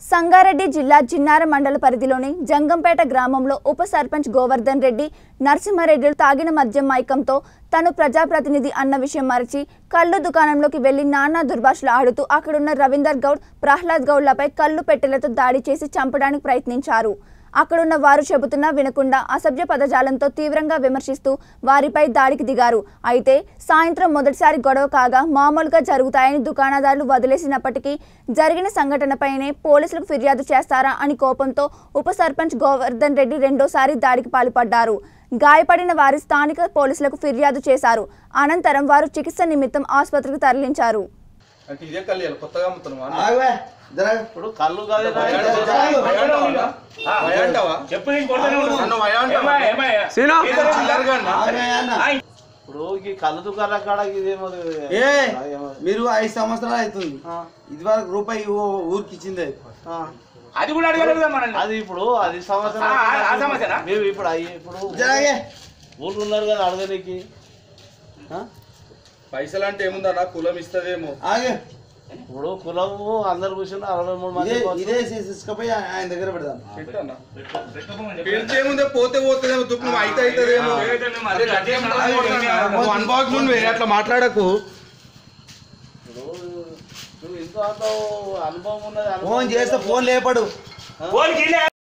సంగారెడ్డి జిల్లా జిన్నార మండల పరిధిలోని జంగంపేట గ్రామంలో ఉప సర్పంచ్ గోవర్ధన్ రెడ్డి నరసింహారెడ్డిలు తాగిన మద్యం మైకంతో తను ప్రజాప్రతినిధి అన్న విషయం మరచి కళ్ళు దుకాణంలోకి వెళ్లి నానా దుర్భాషలు ఆడుతూ అక్కడున్న రవీందర్ గౌడ్ ప్రహ్లాద్ గౌడ్లపై కళ్ళు పెట్టెలతో దాడి చేసి చంపడానికి ప్రయత్నించారు అక్కడున్న వారు చెబుతున్నా వినకుండా అసభ్య పదజాలంతో తీవ్రంగా విమర్శిస్తూ వారిపై దాడికి దిగారు అయితే సాయంత్రం మొదటిసారి గొడవ కాగా మామూలుగా జరుగుతాయని దుకాణదారులు వదిలేసినప్పటికీ జరిగిన సంఘటనపైనే పోలీసులకు ఫిర్యాదు చేస్తారా అని కోపంతో ఉప సర్పంచ్ గోవర్ధన్ రెడ్డి రెండోసారి దాడికి పాల్పడ్డారు గాయపడిన వారి స్థానిక పోలీసులకు ఫిర్యాదు చేశారు అనంతరం వారు చికిత్స నిమిత్తం ఆసుపత్రికి తరలించారు అంటే ఇదే కళ్యాణ్ కొత్తగా అమ్ముతున్నావా ఆగవే జర ఇప్పుడు కళ్ళు కాదు వయాంటావా చెప్పు నేను కొడతానే ఉన్నాను. నన్ను వయాంటావా ఏమయ్య, ఏమయ్య? చిల్లరగా అన్నా? ఆగవే అన్న ఇప్పుడు ఈ కళ్ళు దుకాణం కాడ ఇదేమో ఏ మీరు ఐదు సంవత్సరాలు అవుతుంది ఇది వరకు రూపాయి ఊ- ఊరికి ఇచ్చింది అది. ఆ. అది కూడా అడగలేదు కదా మనల్ని అది ఇప్పుడు అది సంవత్సరం ఆ, ఆ, ఆ సమస్యనా? మేము ఇప్పుడు అయ్యి ఇప్పుడు జర ఆగే. ఊళ్ళు ఉన్నారు కదా అడగనికి ఆ? పైసలు అంటే ఏముందన్నా కులం ఇస్తదేమో ఆగే ఇప్పుడు కులము అందరు కూర్చుని అరవై మూడు మంది ఇదే పోవచ్చు. ఇదే తీసుకుపోయి ఆయన దగ్గర పెడదాం పెట్టన్నా పెట్టకపోమని చెప్పు. పెడితేముందే పోతే పోతుందేమో దుఃఖం అయితే అవుతుందేమో ఏదైతే మేము అరే అట్లా గట్టిగా చేసినా మాట్లాడుతున్నా. నువ్వు అన్బాక్స్ నుండి అట్లా మాట్లాడకు ఇప్పుడు నువ్వు ఇంకో అంత అనుభవం ఉన్నది అనుభవం ఫోన్ చేస్తే ఫోన్ లేపడు ఫోన్ కిల్లే